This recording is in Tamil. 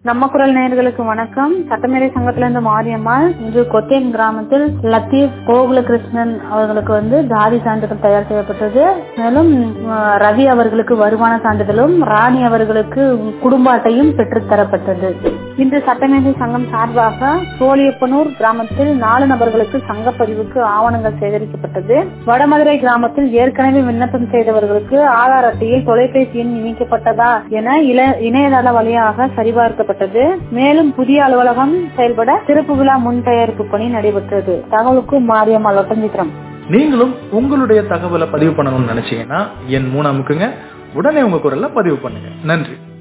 நம்ம குரல் நேயர்களுக்கு வணக்கம் சட்டமேதை சங்கத்திலிருந்து மாரியம்மாள் இன்று கொத்தேன் கிராமத்தில் லத்தீப் கோகுல கிருஷ்ணன் அவர்களுக்கு வந்து ஜாதி சான்றிதழ் தயார் செய்யப்பட்டது மேலும் அஹ், ரவி அவர்களுக்கு வருமான சான்றிதழும் ராணி அவர்களுக்கு குடும்ப அட்டையும் பெற்றுத் தரப்பட்டது இன்று சட்டமேதை சங்கம் சார்பாக சோழியப்பனூர் கிராமத்தில் நாலு நபர்களுக்கு சங்கப்பதிவுக்கு ஆவணங்கள் சேகரிக்கப்பட்டது வடமதுரை கிராமத்தில் ஏற்கனவே விண்ணப்பம் செய்தவர்களுக்கு ஆதார் அட்டையில் தொலைபேசி எண் இணைக்கப்பட்டதா என இல- இணையதள வழியாக சரிபார்க்கப்பட்டது மேலும் புதிய அலுவலகம் செயல்பட சிறப்பு விழா முன் தயாரிப்பு பணி நடைபெற்றது தகவலுக்கு மாரியம்மாள் ஒட்டஞ்சித்திரம் நீங்களும் உங்களுடைய தகவலை பதிவு பண்ணணும்னு நினைச்சீங்கன்னா என் மூணு அமுக்குங்க உடனே உங்க குரல்ல பதிவு பண்ணுங்க நன்றி